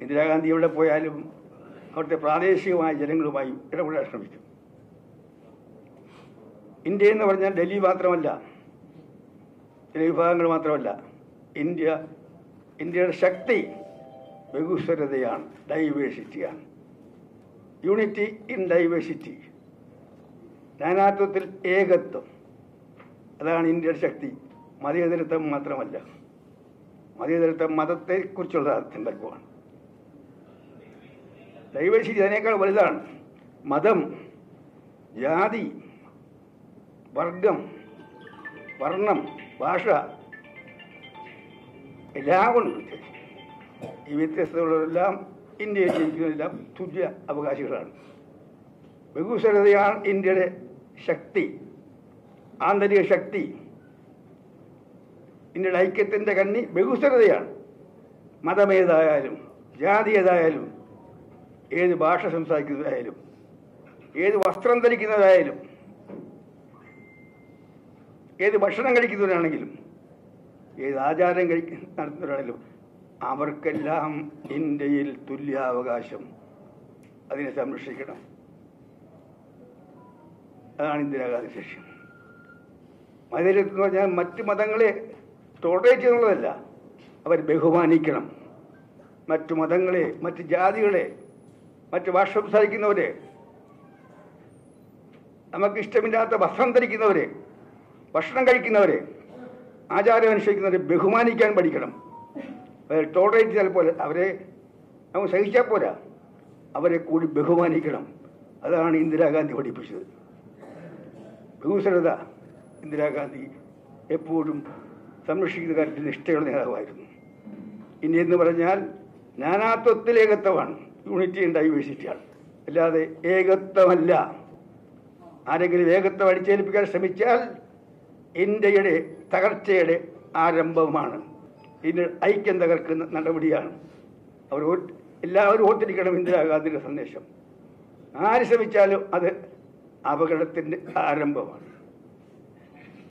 ഇന്ദിരാഗാന്ധി എവിടെ പോയാലും അവിടുത്തെ പ്രാദേശികമായ ജനങ്ങളുമായി ഇടപെടാൻ ശ്രമിച്ചു ഇന്ത്യ എന്ന് പറഞ്ഞാൽ ഡൽഹി മാത്രമല്ല ചില വിഭാഗങ്ങൾ മാത്രമല്ല ഇന്ത്യ ഇന്ത്യയുടെ ശക്തി ബഹുസ്വരതയാണ് ഡൈവേഴ്സിറ്റിയാണ് യൂണിറ്റി ഇൻ ഡൈവേഴ്സിറ്റി നാനാത്വത്തിൽ ഏകത്വം അതാണ് ഇന്ത്യയുടെ ശക്തി മതേതരത്വം മാത്രമല്ല മതേതരത്വം മതത്തെക്കുറിച്ചുള്ള സങ്കല്പമാണ് ഡൈവേഴ്സിറ്റി അതിനേക്കാൾ വലുതാണ് മതം ജാതി വർഗം വർണ്ണം ഭാഷ എല്ലാം ഉണ്ട് ഈ വ്യത്യസ്തതകളെല്ലാം ഇന്ത്യയിൽ ജീവിക്കുന്നതെല്ലാം തുല്യ അവകാശികളാണ് ബഹുസ്വരതയാണ് ഇന്ത്യയുടെ ശക്തി ആന്തരിക ശക്തി ഇന്ത്യയുടെ ഐക്യത്തിൻ്റെ കണ്ണി ബഹുസ്വരതയാണ് മതമേതായാലും ജാതി ഏതായാലും ഏത് ഭാഷ സംസാരിക്കുന്നതായാലും ഏത് വസ്ത്രം ധരിക്കുന്നതായാലും ഏത് ഭക്ഷണം കഴിക്കുന്നവരാണെങ്കിലും ഏത് ആചാരം കഴിക്ക നടത്തുന്നവരാണെങ്കിലും അവർക്കെല്ലാം ഇന്ത്യയിൽ തുല്യാവകാശം അതിനെ സംരക്ഷിക്കണം അതാണ് ഇന്ദിരാഗാന്ധി ലക്ഷ്യം മതേതരത്വം എന്ന് പറഞ്ഞാൽ മറ്റ് മതങ്ങളെ ടോളറേറ്റ് ചെയ്യുന്നതല്ല അവർ ബഹുമാനിക്കണം മറ്റു മതങ്ങളെ മറ്റ് ജാതികളെ മറ്റ് ഭാഷ സംസാരിക്കുന്നവരെ നമുക്ക് ഇഷ്ടമില്ലാത്ത വസ്ത്രം ധരിക്കുന്നവരെ ഭക്ഷണം കഴിക്കുന്നവരെ ആചാരം അനുഷ്ഠിക്കുന്നവരെ ബഹുമാനിക്കാൻ പഠിക്കണം അവരെ ടോളറേറ്റ് ചെയ്താൽ പോലെ അവരെ നമുക്ക് സഹിച്ചാൽ പോരാ അവരെ കൂടി ബഹുമാനിക്കണം അതാണ് ഇന്ദിരാഗാന്ധി പഠിപ്പിച്ചത് ബഹുസ്വരത ഇന്ദിരാഗാന്ധി എപ്പോഴും സംരക്ഷിക്കുന്ന കാര്യത്തിൽ നിഷ്ഠയുള്ള നേതാവായിരുന്നു ഇന്ത്യ എന്ന് പറഞ്ഞാൽ നാനാത്വത്തിൽ ഏകത്വമാണ് യൂണിറ്റി ആൻഡ് ഡൈവേഴ്സിറ്റിയാണ് അല്ലാതെ ഏകത്വമല്ല ആരെങ്കിലും ഏകത്വം അടിച്ചേൽപ്പിക്കാൻ ശ്രമിച്ചാൽ ഇന്ത്യയുടെ തകർച്ചയുടെ ആരംഭമാണ് ഇതിന് ഐക്യം തകർക്കുന്ന നടപടിയാണ് അവർ ഓ- എല്ലാവരും ഓർത്തിരിക്കണം ഇന്ദിരാഗാന്ധിയുടെ സന്ദേശം ആര് ശ്രമിച്ചാലും അത് അപകടത്തിൻ്റെ ആരംഭമാണ്